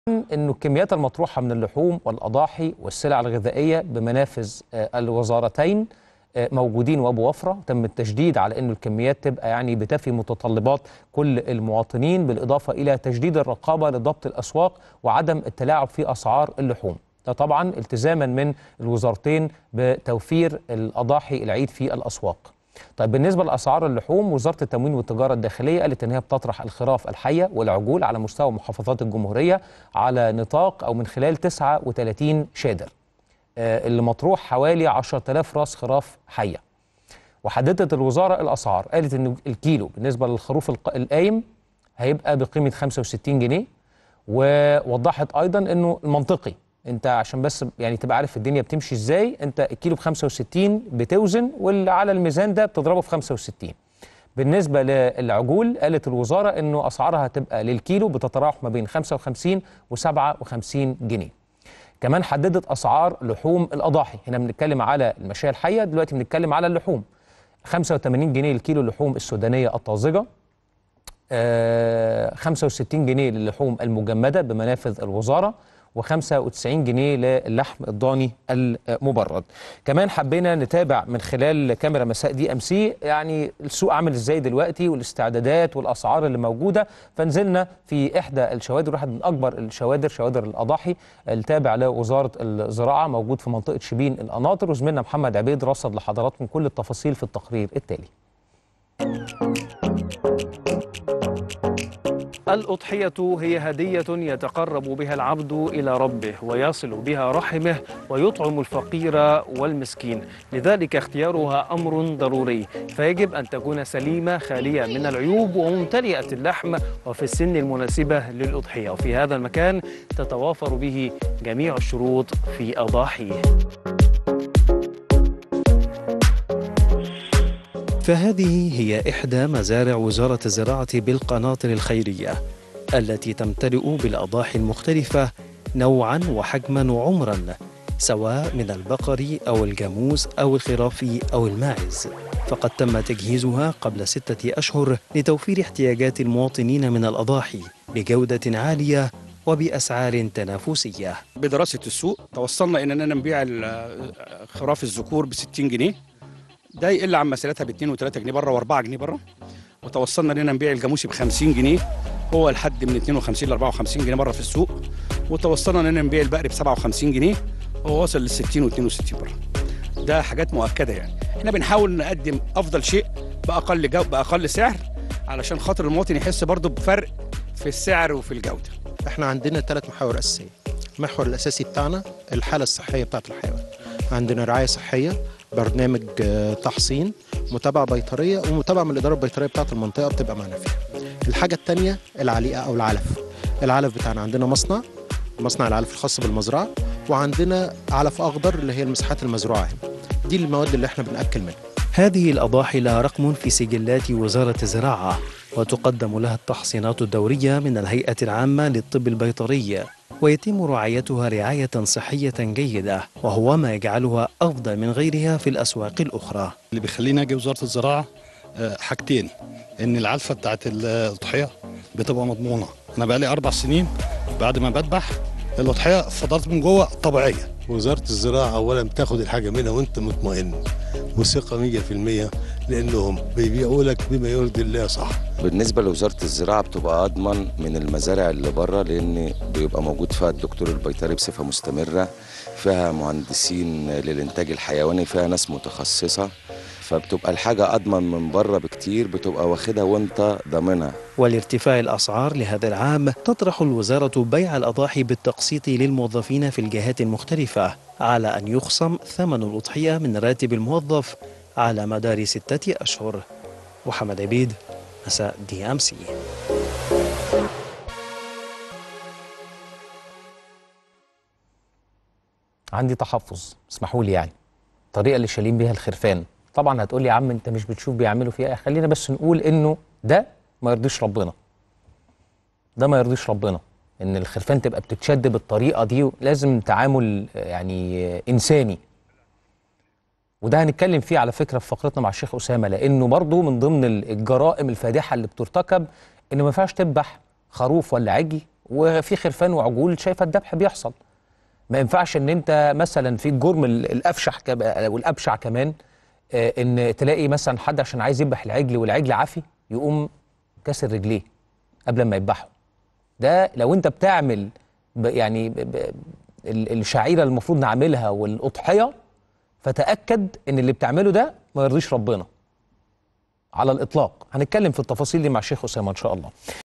انه الكميات المطروحه من اللحوم والاضاحي والسلع الغذائيه بمنافذ آه، الوزارتين آه، موجودين وبوفره تم التشديد على انه الكميات تبقى يعني بتفي متطلبات كل المواطنين بالاضافه الى تشديد الرقابه لضبط الاسواق وعدم التلاعب في اسعار اللحوم ده طبعا التزاما من الوزارتين بتوفير الاضاحي العيد في الاسواق طيب بالنسبه لاسعار اللحوم وزاره التموين والتجاره الداخليه قالت ان هي بتطرح الخراف الحيه والعجول على مستوى محافظات الجمهوريه على نطاق او من خلال 39 شادر آه، اللي مطروح حوالي 10000 راس خراف حيه وحددت الوزاره الاسعار قالت ان الكيلو بالنسبه للخروف الق- القايم هيبقى بقيمه 65 جنيه ووضحت ايضا انه المنطقي انت عشان بس يعني تبقى عارف الدنيا بتمشي ازاي انت الكيلو ب 65 بتوزن واللي على الميزان ده بتضربه في 65 بالنسبة للعجول قالت الوزارة انه اسعارها هتبقى للكيلو بتتراوح ما بين 55 و 57 جنيه كمان حددت اسعار لحوم الاضاحي هنا بنتكلم على المشاية الحية دلوقتي بنتكلم على اللحوم 85 جنيه الكيلو اللحوم السودانية الطازجة آه، 65 جنيه للحوم المجمدة بمنافذ الوزارة و95 جنيه للحم الضاني المبرد كمان حبينا نتابع من خلال كاميرا مساء دي ام سي يعني السوق عامل ازاي دلوقتي والاستعدادات والاسعار اللي موجوده فنزلنا في احدى الشوادر واحد من اكبر الشوادر شوادر الاضاحي التابع لوزاره الزراعه موجود في منطقه شبين القناطر وزميلنا محمد عبيد رصد لحضراتكم كل التفاصيل في التقرير التالي الأضحية هي هدية يتقرب بها العبد إلى ربه ويصل بها رحمه ويطعم الفقير والمسكين لذلك اختيارها أمر ضروري فيجب أن تكون سليمة خالية من العيوب وممتلئة اللحم وفي السن المناسبة للأضحية وفي هذا المكان تتوافر به جميع الشروط في أضاحيه فهذه هي إحدى مزارع وزارة الزراعة بالقناطر الخيرية التي تمتلئ بالأضاحي المختلفة نوعا وحجما وعمرا سواء من البقر أو الجاموس أو الخراف أو الماعز فقد تم تجهيزها قبل ستة أشهر لتوفير احتياجات المواطنين من الأضاحي بجودة عالية وبأسعار تنافسية بدراسة السوق توصلنا إننا نبيع ال- خراف الذكور ب 60 جنيه ده يقل عن مسيرتها ب 2 و3 جنيه بره و4 جنيه بره وتوصلنا اننا نبيع الجاموسي ب 50 جنيه هو لحد من 52 ل 54 جنيه بره في السوق وتوصلنا اننا نبيع البقري ب 57 جنيه هو واصل لل 60 و 62 بره ده حاجات مؤكده يعني احنا بنحاول نقدم افضل شيء باقل جو باقل سعر علشان خاطر المواطن يحس برضه بفرق في السعر وفي الجوده احنا عندنا ثلاث محاور اساسيه المحور الاساسي بتاعنا الحاله الصحيه بتاعت الحيوان عندنا رعايه صحيه برنامج آه، تحصين متابعه بيطريه ومتابعه من الاداره البيطريه بتاعت المنطقه بتبقى معانا فيها الحاجه الثانيه العليقه او العلف العلف بتاعنا عندنا مصنع مصنع العلف الخاص بالمزرعه وعندنا علف اخضر اللي هي المساحات المزروعه هنا دي المواد اللي احنا بناكل منها هذه الأضاحي لها رقم في سجلات وزارة الزراعة وتقدم لها التحصينات الدورية من الهيئة العامة للطب البيطري ويتم رعايتها رعاية صحية جيدة وهو ما يجعلها أفضل من غيرها في الأسواق الأخرى اللي بيخليني اجي وزاره الزراعه آه، حاجتين ان العلفه بتاعت الاضحيه بتبقى مضمونه انا بقالي اربع سنين بعد ما بذبح الاضحيه فضلت من جوه طبيعيه وزارة الزراعة أولا بتاخد الحاجة منها وأنت مطمئن وثقة مية في المية لأنهم بيبيعوا لك بما يرضي الله صح بالنسبة لوزارة الزراعة بتبقى أضمن من المزارع اللي بره لأن بيبقى موجود فيها الدكتور البيطري بصفة مستمرة فيها مهندسين للإنتاج الحيواني فيها ناس متخصصة فبتبقى الحاجة أضمن من بره بكتير بتبقى واخدها وأنت ضامنها ولارتفاع الأسعار لهذا العام تطرح الوزارة بيع الأضاحي بالتقسيط للموظفين في الجهات المختلفة على أن يخصم ثمن الأضحية من راتب الموظف على مدار ستة أشهر محمد عبيد مساء دي أم سي عندي تحفظ اسمحوا لي يعني الطريقه اللي شايلين بيها الخرفان طبعا هتقول لي يا عم انت مش بتشوف بيعملوا فيها ايه خلينا بس نقول انه ده ما يرضيش ربنا ده ما يرضيش ربنا ان الخرفان تبقى بتتشد بالطريقه دي لازم تعامل آه، يعني آه، انساني وده هنتكلم فيه على فكره في فقرتنا مع الشيخ اسامه لانه برضو من ضمن ال- الجرائم الفادحه اللي بترتكب ان ما ينفعش تذبح خروف ولا عجل وفي خرفان وعجول شايفه الذبح بيحصل ما ينفعش ان انت مثلا في الجرم ال- الافشح كب- والابشع كمان آه، ان تلاقي مثلا حد عشان عايز يذبح العجل والعجل عافي يقوم كسر رجليه قبل ما يذبحه ده لو انت بتعمل ب يعني ب ب ال- الشعيره المفروض نعملها والاضحيه فتاكد ان اللي بتعمله ده ما يرضيش ربنا على الاطلاق هنتكلم في التفاصيل دي مع الشيخ اسامه ان شاء الله